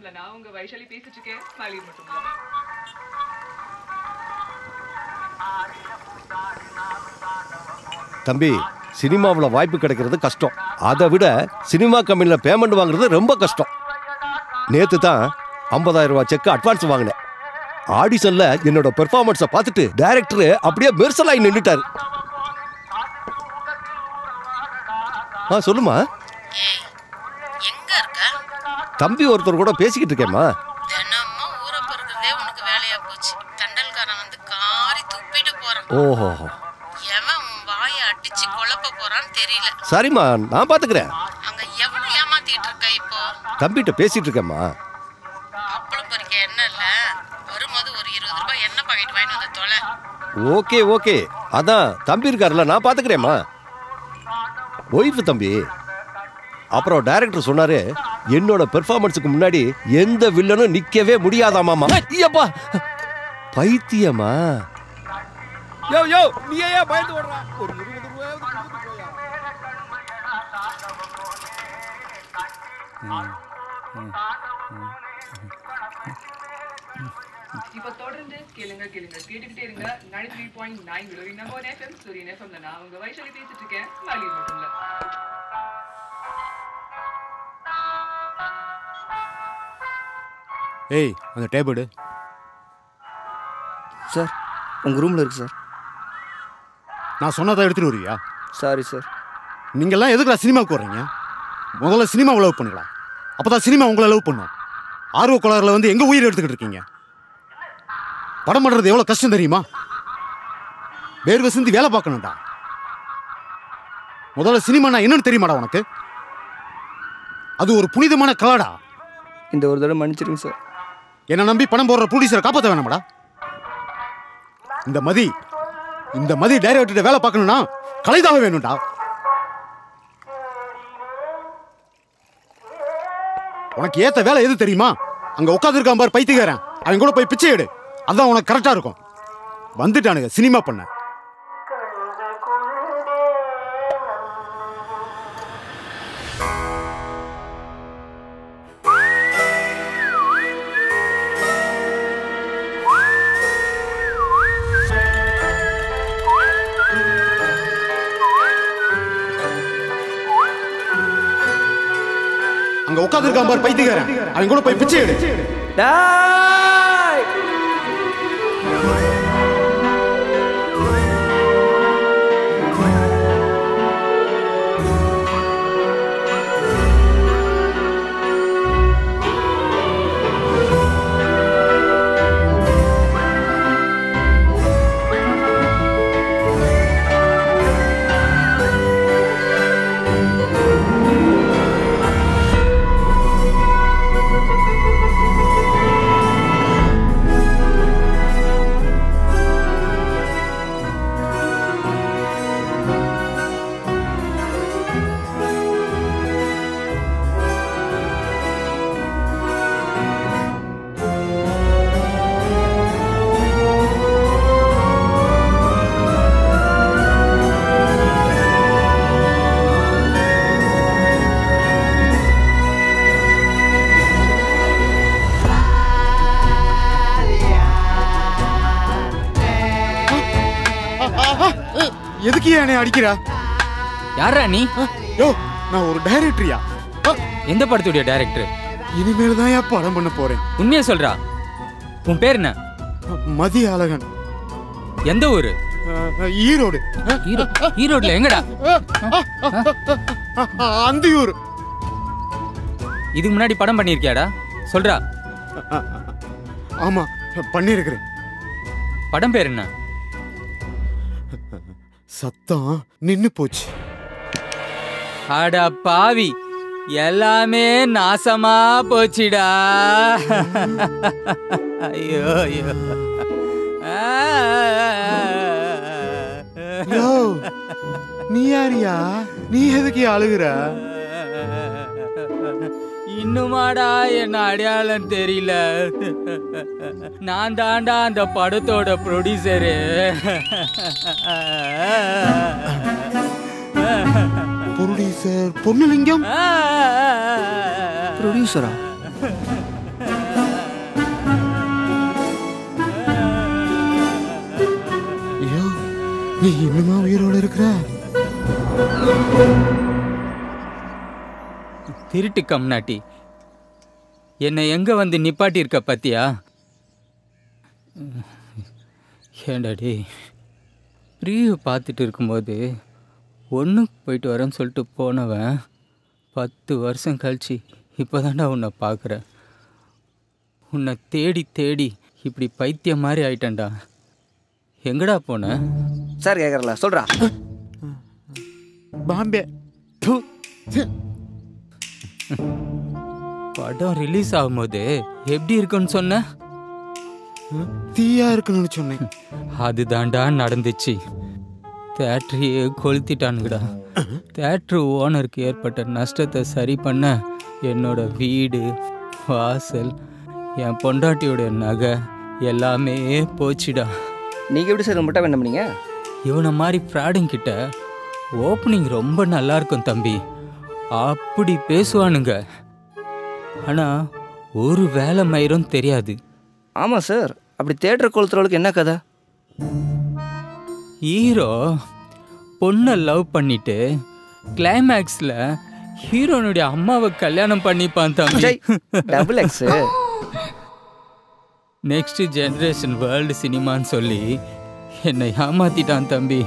எஃப்எம்ல நான் உங்க வைஷாலி பேசிட்டு இருக்கேன் ஸ்மைலி மட்டும் இல்ல. தம்பி சினிமாவில் வாய்ப்பு கிடைக்கிறது கஷ்டம் அதை விட சினிமா கம்பெனியில் பேமெண்ட் வாங்குறது ரொம்ப கஷ்டம் நேற்று தான் ஐம்பதாயிரம் ரூபாய் செக் அட்வான்ஸ் வாங்கினேன் ஆடிஷன்ல என்னோட பெர்ஃபார்மன்ஸை பார்த்துட்டு டைரக்டர் அப்படியே மெர்சலாகி நின்றுட்டாரு ஆ சொல்லுமா ஏய் எங்க இருக்க தம்பி ஒருத்தர் கூட பேசிக்கிட்டு இருக்கேம்மா தினமும் ஊரை பொறுக்கிறதே உனக்கு வேலையா போச்சு தண்டல்காரன் வந்து காரி துப்பிட்டு போறான் ஓஹோ எவன் உன் வாயை அடிச்சு குழப்ப போறான்னு தெரியல சரிம்மா நான் பார்த்துக்கிறேன் அங்க எவனை ஏமாத்திட்டு இருக்க இப்போ தம்பிகிட்ட பேசிட்டு இருக்கேம்மா அப்பளம் பொறிக்க என்ன இல்ல வரும்போது ஒரு இருபது ரூபாய் எண்ணெய் பாக்கெட் வாங்கிட்டு வந்து தொலை ஓகே ஓகே அதான் தம்பி இருக்காருல்ல நான் பார்த்துக்கிறேம்மா ஒய்ஃபு தம்பி அப்புறம் டைரக்டர் சொன்னாரு என்னோட பெர்ஃபார்மன்ஸுக்கு முன்னாடி எந்த வில்லனும் நிக்கவே முடியாதாமாமா ஐயப்பா பைத்தியமா யோ யோ நீ ஏன் பயந்து ஓடுற ஒரு இருபது ரூபாயாவது கொடுத்துட்டு போயா. இப்ப தொடர்ந்து கேளுங்க கேளுங்க கேட்டுக்கிட்டே இருங்க 93.9 த்ரீ பாயிண்ட் நைன் விழுவி நம்ம எஃப்எம் சூரியன் எஃப்எம்ல நான் உங்க வைஷாலி பேசிட்டு இருக்கேன் ஸ்மைலி மட்டும் இல்ல. ஏய் அந்த டேபிள் சார் உங்கள் ரூமில் இருக்கு சார் நான் சொன்னதை எடுத்துட்டு வருவியா சாரி சார் நீங்கெல்லாம் எதுக்குடா சினிமாவுக்கு வர்றீங்க முதல்ல சினிமாவை லவ் பண்ணுங்களா அப்போ தான் சினிமா உங்களை லவ் பண்ணும் ஆர்வ கோளாறுல வந்து எங்கே உயிர் எடுத்துக்கிட்டு இருக்கீங்க படம் பண்ணுறது எவ்வளோ கஷ்டம் தெரியுமா வேர்வை சிந்தி வேலை பார்க்கணும்டா முதல்ல சினிமானா என்னன்னு தெரியுமாடா உனக்கு அது ஒரு புனிதமான கலாடா இந்த ஒரு தடவை மன்னிச்சிருங்க சார் என்னை நம்பி பணம் போடுற ப்ரொடியூசரை காப்பாற்ற வேணாமாடா இந்த மதி இந்த மதி டைரக்டர்கிட்ட வேலை பார்க்கணும்னா கலைதாக வேணும்டா உனக்கு ஏத்த வேலை எது தெரியுமா அங்க உட்காந்துருக்கான் பார் பைத்தியக்காரன் அவன் கூட போய் பிச்சை எடு அதான் உனக்கு கரெக்டா இருக்கும் வந்துட்டானுங்க சினிமா பண்ண அங்க உட்காந்துருக்கான் பார் பைத்தியக்காரன் அவன் கூட போய் பிச்சை எடு எதுக்கு என்னை அடிக்கிறா யாரா நீ யோ நான் ஒரு டைரக்டரியா எந்த படத்துடைய டைரக்டர் இனிமேல் தான் ஏன் படம் பண்ண போறேன் உண்மையை சொல்றா உன் பேர் என்ன மதி அழகன் எந்த ஊரு அஹ், ஈரோடு ஈரோ ஈரோட்ல எங்கடா அஹ், அந்தியூர் இதுக்கு முன்னாடி படம் பண்ணியிருக்கியாடா சொல்றா ஆமா பண்ணியிருக்கிறேன் படம் பேர் என்ன சத்தம் நின்னு போச்சு அட பாவி எல்லாமே நாசமா போச்சுடா ஐயோ ஐயோ யோ நீ யாரியா நீ எதுக்கு அழுகுற இன்னுமாடா என்ன அடையாளம் தெரியல நான் தாண்டா அந்த படத்தோட ப்ரொடியூசரு ப்ரொடியூசர் பொன்னுலிங்கம் ப்ரொடியூசரா நீ இன்னுமா உயிரோட இருக்கிற திருட்டு கம்நாட்டி என்னை எங்க வந்து நிப்பாட்டி இருக்க பத்தியா ஏண்டாடி ப்ரீவ் பார்த்துட்டு இருக்கும்போது ஒன்றுக்கு போயிட்டு வரேன்னு சொல்லிட்டு போனவன் பத்து வருஷம் கழிச்சு இப்போதான்டா உன்னை பார்க்குறேன் உன்னை தேடி தேடி இப்படி பைத்தியம் மாதிரி ஆயிட்டேன்டா எங்கடா போன சார் கேட்குறல சொல்கிறா பாம்பே ப்பு. ச்சே. படம் ரிலீஸ் ஆகும்போது எப்படி இருக்குன்னு சொன்ன தீயா இருக்குன்னு சொன்னேன் அதுதான்டா நடந்துச்சு தேட்டரையே கொளுத்திட்டானுங்கடா தேட்ரு ஓனருக்கு ஏற்பட்ட நஷ்டத்தை சரி பண்ண என்னோட வீடு வாசல் என் பொண்டாட்டியோட நகை எல்லாமே போச்சுடா நீங்கள் எப்படி சார் முட்டை வேணும் பண்ணீங்க இவனை மாதிரி ஃப்ராடுங்க கிட்ட ஓப்பனிங் ரொம்ப நல்லா இருக்கும் தம்பி அப்படி பேசுவானுங்க ஆனா ஒரு வேலை மயிரும் தெரியாது ஆமாம் சார் அப்படி தேட்டர் கொளுத்துறவளுக்கு என்ன கதை ஹீரோ பொண்ணை லவ் பண்ணிட்டு கிளைமேக்ஸில் ஹீரோனுடைய அம்மாவை கல்யாணம் பண்ணிப்பான் தம்பி double X next generation world சினிமான்னு சொல்லி என்னை ஏமாத்திட்டான் தம்பி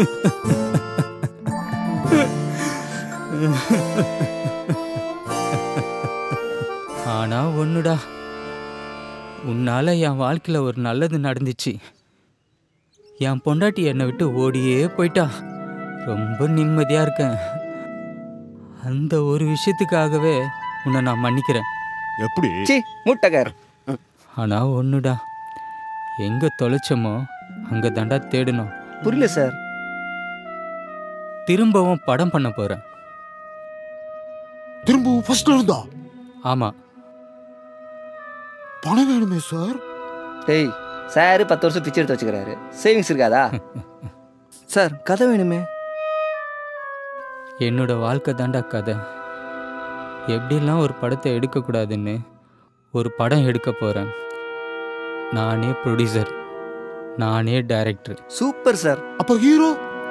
ஆனா ஒண்ணுடா உன்னால என் வாழ்க்கையில ஒரு நல்லது நடந்துச்சு என் பொண்டாட்டி என்னை விட்டு ஓடியே போயிட்டா ரொம்ப நிம்மதியா இருக்கேன் அந்த ஒரு விஷயத்துக்காகவே உன்னை நான் மன்னிக்கிறேன் எப்படி சி முட்டைக்கார் ஆனா ஒண்ணுடா எங்க தொலைச்சோமோ அங்க தாண்டா தேடணும் புரியல சார் திரும்பவும் படம் பண்ண போறேன் திரும்பவும் ஃபர்ஸ்ட்ல இருந்தா ஆமா பணம் வேணுமே சார் டேய் சார் பத்து வருஷம் பிச்சை எடுத்து வச்சுக்கிறாரு சேவிங்ஸ் இருக்காதா சார் கதை வேணுமே என்னோட வாழ்க்கை தாண்டா கதை எப்படிலாம் ஒரு படத்தை எடுக்கக்கூடாதுன்னு ஒரு படம் எடுக்க போறேன் நானே ப்ரொடியூசர் நானே டைரக்டர் சூப்பர் சார் அப்ப ஹீரோ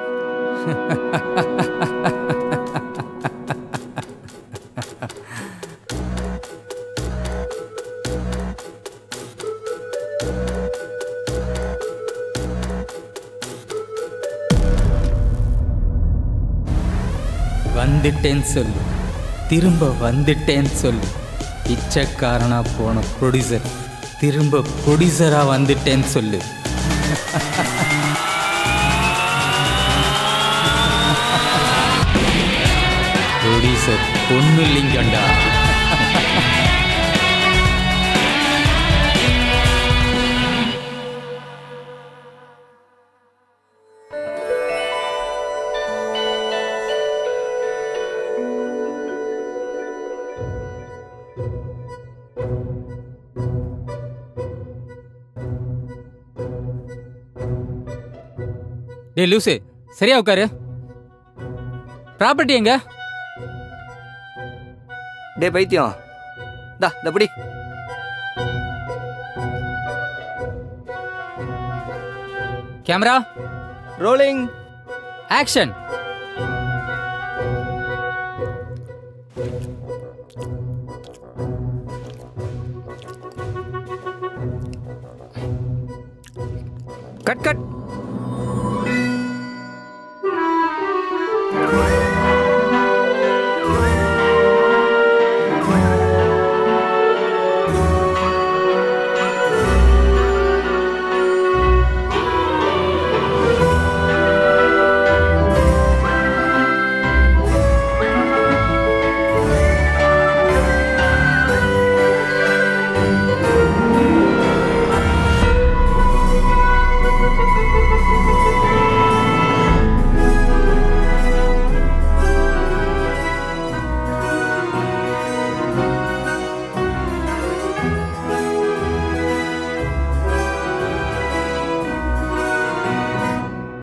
வந்துட்டேன்னு சொல்லு திரும்ப வந்துட்டேன்னு சொல்லு பிச்சைக்காரனா போன ப்ரொடியூசர் திரும்ப ப்ரொடியூசரா வந்துட்டேன்னு சொல்லு ப்ரொடியூசர் பொண்ணு இல்லைங்கண்டா டேய் லூசு சரியா உட்காரு ப்ராப்பர்ட்டி எங்க டே பைத்தியம் தா இந்த பிடி camera rolling action cut cut